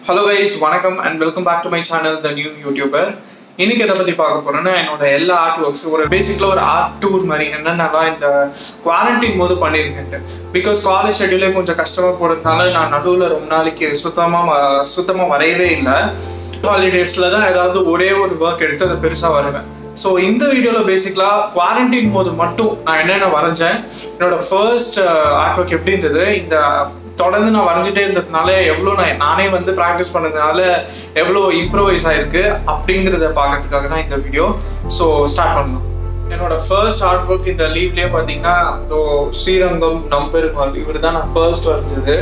hello guys வணக்கம் and welcome back to my channel the new YouTuber இன்னைக்கு எதை பற்றி பார்க்க போறேன்னா என்னோட எல்லா ஆர்ட் ஒர்க்ஸ் ஒரு பேசிக்கில் ஒரு ஆர்ட் டூர் மாதிரி என்னென்னலாம் இந்த குவாரண்டைன் போது பண்ணியிருக்கேன்ட்டு பிகாஸ் காலேஜ் ஷெட்யூலே கொஞ்சம் கஷ்டமாக போகிறதுனால நான் நடுவில் ரொம்ப நாளைக்கு சுத்தமாக சுத்தமாக வரையவே இல்லை ஹாலிடேஸில் தான் ஏதாவது ஒரே ஒரு ஒர்க் எடுத்து அதை பெருசாக வருவேன் ஸோ இந்த வீடியோவில் பேசிக்கலாக குவாரண்டைன் போது மட்டும் நான் என்னென்ன வரைஞ்சேன் என்னோட ஃபர்ஸ்ட் ஆர்ட் ஒர்க் எப்படி இருந்தது இந்த தொடர்ந்து நான் வரைஞ்சிட்டே இருந்ததுனால எவ்வளோ நான் நானே வந்து ப்ராக்டிஸ் பண்ணதுனால எவ்வளோ இம்ப்ரூவைஸ் ஆயிருக்கு அப்படிங்கிறத பார்க்கறதுக்காக தான் இந்த வீடியோ ஸோ ஸ்டார்ட் பண்ணலாம் என்னோட ஃபர்ஸ்ட் ஆர்ட் ஒர்க் இந்த லீவ்லேயே பார்த்தீங்கன்னா இதோ ஸ்ரீரங்கம் நம்பெருமாள் இவர் தான் நான் ஃபர்ஸ்ட் வரைஞ்சது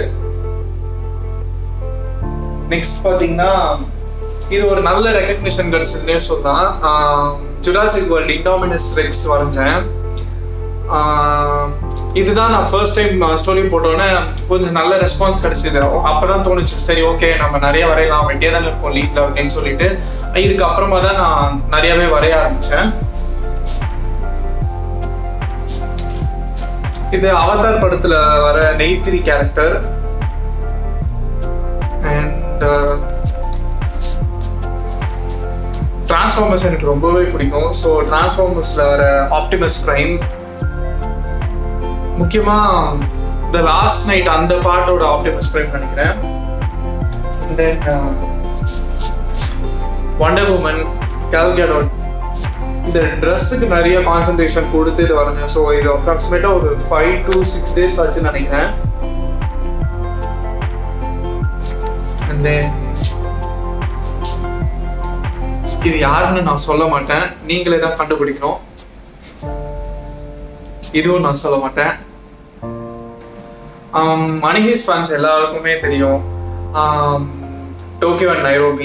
நெக்ஸ்ட் பார்த்தீங்கன்னா இது ஒரு நல்ல ரெக்கக்னிஷன் கிடைச்சதுன்னே சொல்லலாம் ஜுராசிக் வேர்ல்டு இண்டாமினஸ் ரெக்ஸ் வரைஞ்சேன் இதுதான் நான் ஃபர்ஸ்ட் டைம் ஸ்டோரி போட்டோன்னே கொஞ்சம் நல்ல ரெஸ்பான்ஸ் கிடைச்சிது அப்போதான் தோணுச்சு சரி ஓகே நம்ம நிறைய வரையலாம் வெட்டியே தான் இருப்போம் லீவ்ல அப்படின்னு சொல்லிட்டு இதுக்கு அப்புறமா தான் நான் நிறையவே வரைய ஆரம்பிச்சேன் இது அவதார் படத்துல வர நெய்த்திரி கேரக்டர் அண்ட் டிரான்ஸ்ஃபார்மர்ஸ் எனக்கு ரொம்பவே பிடிக்கும் ஸோ டிரான்ஸ்ஃபார்மர்ஸ்ல வர ஆப்டிமஸ் பிரைம் முக்கியமா த லாஸ்ட் நைட் அந்த பாட்டோட ஆப்டிமஸ் பிரைம் நினைக்கிறேன் தென் வண்டர் உமன் கேல்கேடோட் இந்த ட்ரெஸ்ஸுக்கு நிறைய கான்சன்ட்ரேஷன் கொடுத்து இது வரைஞ்சேன் ஸோ இது அப்ராக்சிமேட்டாக ஒரு ஃபைவ் டு சிக்ஸ் டேஸ் ஆச்சுன்னு நினைக்கிறேன் அண்ட் தென் இது யாருன்னு நான் சொல்ல மாட்டேன் நீங்களே தான் கண்டுபிடிக்கணும் இதுவும் நான் சொல்ல மாட்டேன் மணிஹேஸ் ஃபேன்ஸ் எல்லாருக்குமே தெரியும் டோக்கியோ அண்ட் நைரோபி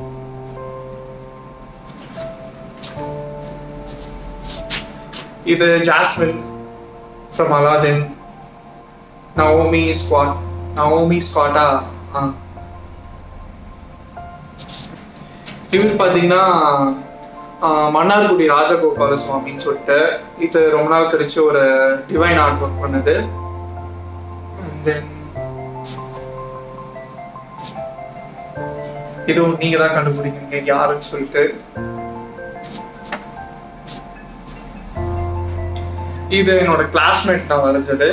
இது Jasmine from Aladdin Naomi squad Naomi ஸ்குவாட்டா இவர் பார்த்தீங்கன்னா மன்னார்குடி ராஜகோபால சுவாமின்னு சொல்லிட்டு இது ரொம்ப நாள் கழிச்சு ஒரு டிவைன் ஆர்ட் ஒர்க் பண்ணுது தென் இதுவும் நீங்க தான் கண்டுபிடிக்கிறீங்க யாருன்னு சொல்லிட்டு இது என்னோட கிளாஸ்மேட் தான் வரைஞ்சது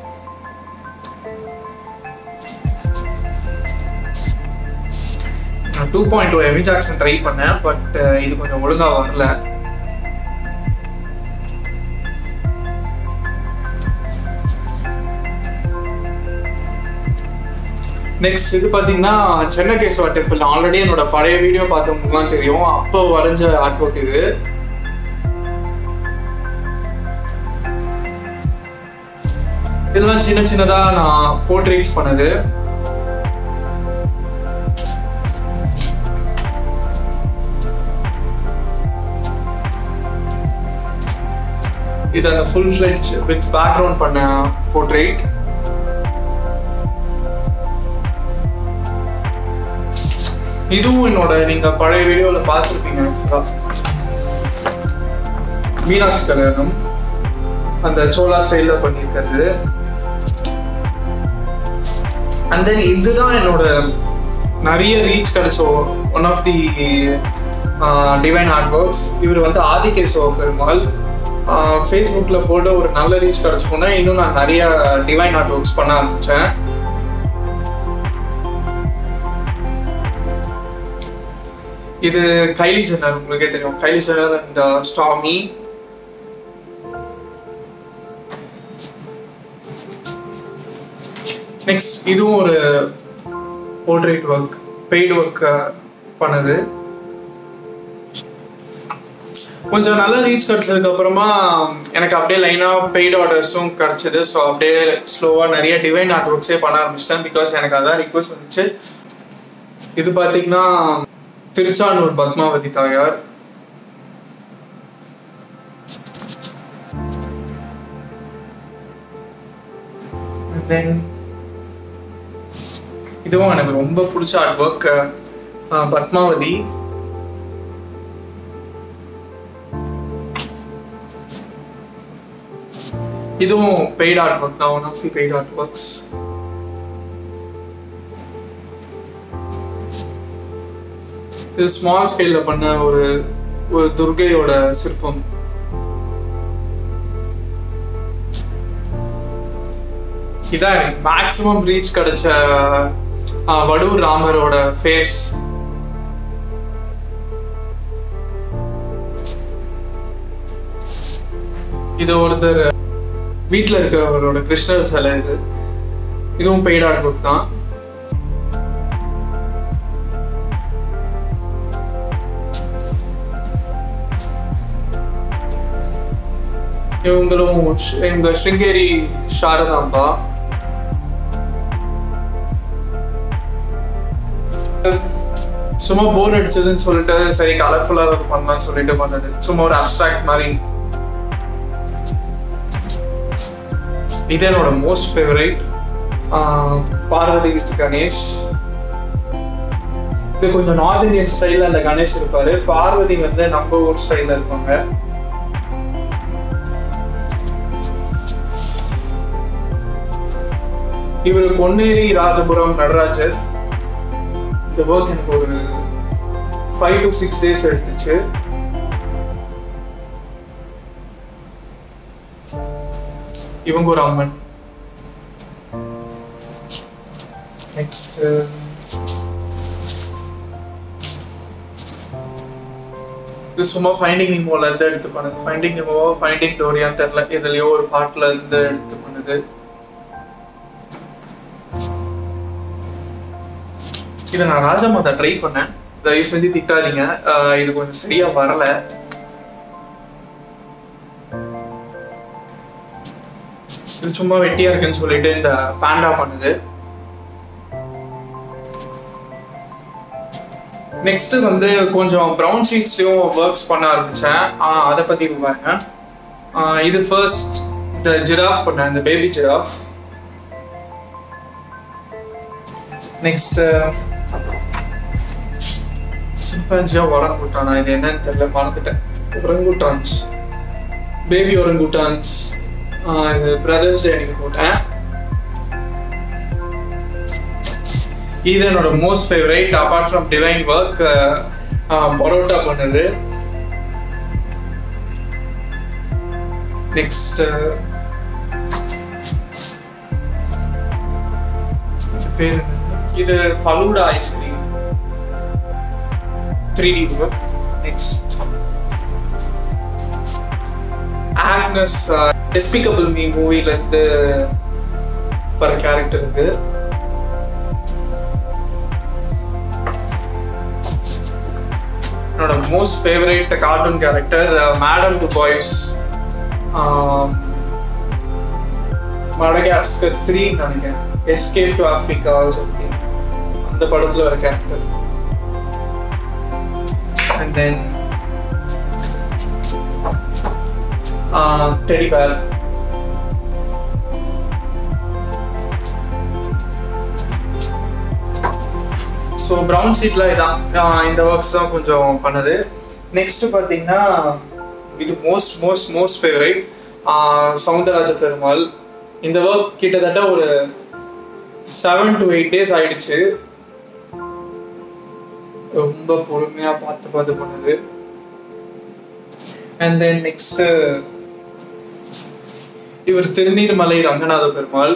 நான் two point two Amy Jackson try பண்ணேன் பட் இது கொஞ்சம் ஒழுங்கா வரல நெக்ஸ்ட் இது பார்த்தீங்கன்னா சென்னகேஸ்வர டெம்பிள் ஆல்ரெடி என்னோட பழைய வீடியோ பார்த்தவங்களுக்குலாம் தெரியும் அப்போ வரைஞ்ச ஆர்ட் ஒர்க் இது இதெல்லாம் சின்ன சின்னதா நான் போர்ட்ரேட்ஸ் பண்ணது இது அந்த ஃபுல் ஃபிளெஜ் வித் பேக்ரவுண்ட் பண்ண போர்ட்ரேட் இதுவும் என்னோட நீங்க பழைய வீடியோல பார்த்துருப்பீங்க மீனாட்சி கல்யாணம் அந்த சோலா ஸ்டைல்ல பண்ணியிருக்கிறது அண்ட் தென் இதுதான் என்னோட நிறைய ரீச் கிடைச்ச one of the divine art works இவர் வந்து ஆதிகேசவ பெருமாள் ஃபேஸ்புக்கில் போட்டு ஒரு நல்ல ரீச் கிடச்சிக்கோன்னா இன்னும் நான் நிறைய டிவைன் ஆர்ட் ஒர்க்ஸ் பண்ண ஆரம்பித்தேன் இது கைலி ஜென்னர் உங்களுக்கே தெரியும் Kylie Jenner and Stormi next இதுவும் ஒரு போர்ட்ரேட் ஒர்க் பெய்டு ஒர்க் பண்ணது கொஞ்சம் நல்ல ரீச் கிடைச்சதுக்கு அப்புறமா எனக்கு அப்படியே லைனாக பெய்டு ஆர்டர்ஸும் கிடச்சிது ஸோ அப்படியே ஸ்லோவாக நிறைய டிவைன் ஆர்ட் ஒர்க்ஸே பண்ண ஆரம்பிச்சிட்டேன் பிகாஸ் எனக்கு அதான் ரிக்வஸ்ட் வந்துச்சு இது பார்த்தீங்கன்னா திருச்சானூர் பத்மாவதி தாயார் தென் இதுவும் எனக்கு ரொம்ப பிடிச்ச ஆர்ட் ஒர்க் பத்மாவதி இதுவும் பெய்ட் ஆர்ட் ஒர்க் தான் one of the paid art works இது ஸ்மால் ஸ்கேல்ல பண்ண ஒரு ஒரு துர்கையோட சிற்பம் இதான் எனக்கு மேக்ஸிமம் ரீச் கிடைச்ச ஆஹ், வடூர் ராமரோட ஃபேஸ் இது ஒருத்தர் வீட்டில் இருக்கிறவரோட கிருஷ்ணர் சிலை இது இதுவும் பெய்ட் ஆர்ட் புக் தான் இவங்களும் ஷ்- இவங்க ஸ்ருங்கேரி சாரதாம்பா சும்மா போர் அடிச்சதுன்னு சொல்லிட்டு சரி கலர்ஃபுல்லா அதை பண்ணலாம்னு சொல்லிட்டு பண்ணது சும்மா ஒரு அப்டிராக்ட் மாதிரி இது என்னோட most favourite Parvathi with Ganesh இது கொஞ்சம் நார்த் இந்தியன் ஸ்டைல்ல அந்த கணேஷ் இருப்பாரு பார்வதி வந்து நம்ம ஊர் ஸ்டைல்ல இருப்பாங்க இவர் பொன்னேரி ராஜபுரம் நடராஜர் இந்த ஒர்க் எனக்கு ஒரு ஃபைவ் டு சிக்ஸ் டேஸ் எடுத்துச்சு இவங்க ஒரு அம்மன் நெக்ஸ்ட் இது சும்மா ஃபைண்டிங் நிமோல இருந்து எடுத்து பண்ணுது ஃபைண்டிங் நிமோவோ ஃபைண்டிங் டோரியான்னு தெரியல இதுலயோ ஒரு பாட்டுல இருந்து எடுத்து பண்ணுது இதை நான் ராஜமாதா ட்ரை பண்ணேன் தயவு செஞ்சு திட்டாதீங்க ஆஹ் இது கொஞ்சம் சரியா வரல இது சும்மா வெட்டியா இருக்குன்னு சொல்லிட்டு இந்த பேண்டா பண்ணுது நெக்ஸ்ட் வந்து கொஞ்சம் ப்ரௌன் ஷீட்ஸ்லயும் ஒர்க்ஸ் பண்ண ஆரம்பிச்சேன் ஆஹ் அதை பத்தி பாருங்க ஆஹ் இது ஃபர்ஸ்ட் இந்த ஜிராஃப் பண்ணேன் இந்த பேபி ஜிராஃப் நெக்ஸ்ட் சிம்பான்சியா ஒரங்குட்டானா இது என்னன்னு தெரியல மறந்துட்டேன் ஒரங்குட்டான்ஸ் பேபி ஒரங்குட்டான்ஸ் இது பிரதர்ஸ் டே அன்னைக்கு போட்டேன் இது என்னோட most favourite apart from divine work parotta பண்ணுது நெக்ஸ்ட் பேர் என்னது இது falooda ice cream three D work next Agnes Despicable Me மூவில இருந்து வர கேரக்டர் இது என்னோட most favourite cartoon character Madame Dubois Madagascar three நினைக்கிறேன் எஸ்கேப் டு ஆஃப்ரிக்கா சம்திங் அந்த படத்துல வர character and then teddy bear so brown ஷீட்ல இதான் ஆஹ் இந்த ஒர்க்ஸ் தான் கொஞ்சம் பண்ணது நெக்ஸ்ட் பார்த்தீங்கன்னா இது most most most favourite Soundararaja Perumal இந்த ஒர்க் கிட்டத்தட்ட ஒரு செவன் டு எயிட் டேஸ் ஆயிடுச்சு ரொம்ப பொறுமையா பார்த்து பார்த்து பண்ணுது அண்ட் தென் நெக்ஸ்ட் இவர் திருநீர்மலை ரங்கநாத பெருமாள்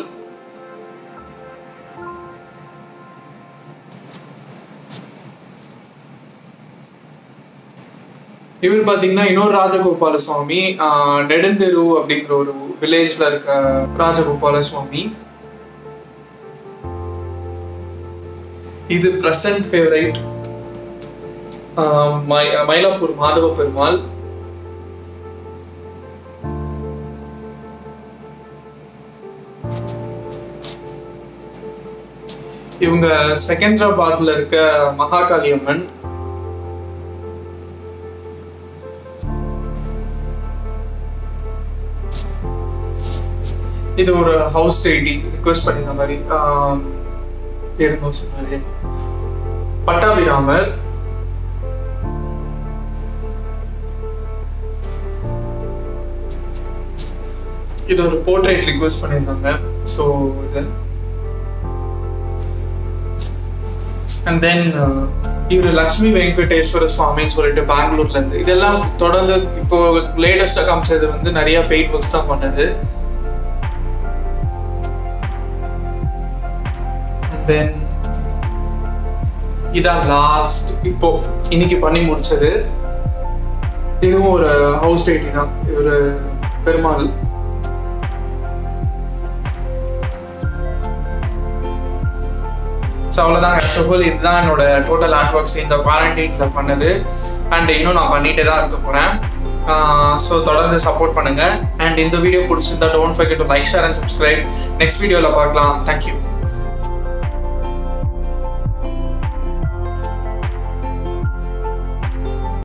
இவர் பாத்தீங்கன்னா இன்னொரு ராஜகோபால சுவாமி ஆஹ் நெடுந்தெரு அப்படிங்கிற ஒரு வில்லேஜ்ல இருக்க ராஜகோபால சுவாமி இது பிரசன்ட் ஃபேவரைட் மயிலாப்பூர் மாதவ பெருமாள் இவங்க செகந்திராபாத்ல இருக்க மகாகாளி அம்மன் இது ஒரு ஹவுஸ் ஐடி ரிக்வெஸ்ட் பண்ணியிருந்த மாதிரி ஆம், பேரு என்ன சொன்னாரு பட்டாபிராமர் இது ஒரு போர்ட்ரேட் ரிக்வெஸ்ட் பண்ணியிருந்தாங்க ஸோ இது அண்ட் தென் இவர் லக்ஷ்மி வெங்கடேஸ்வர சுவாமின்னு சொல்லிட்டு பெங்களூர்ல இருந்து இதெல்லாம் தொடர்ந்து இப்போ லேட்டஸ்டா காமிச்சது வந்து நிறைய பெயிண்ட் ஒர்க்ஸ் தான் பண்ணது தென் இதான் லாஸ்ட் இப்போ இன்னைக்கு பண்ணி முடிச்சது இதுவும் ஒரு ஹவுஸ் டேட்டி தான் இவர் பெருமாள் ஸோ அவ்வளோதான் ஃபர்ஸ்ட் இதுதான் என்னோட டோட்டல் ஆர்ட் ஒர்க்ஸ் இந்த குவாரண்டைனில் பண்ணது அண்ட் இன்னும் நான் பண்ணிட்டே தான் இருக்க போகிறேன் ஸோ தொடர்ந்து சப்போர்ட் பண்ணுங்க அண்ட் இந்த வீடியோ பிடிச்சிருந்தா don't forget to like share and subscribe next வீடியோவில் பார்க்கலாம் தேங்க்யூ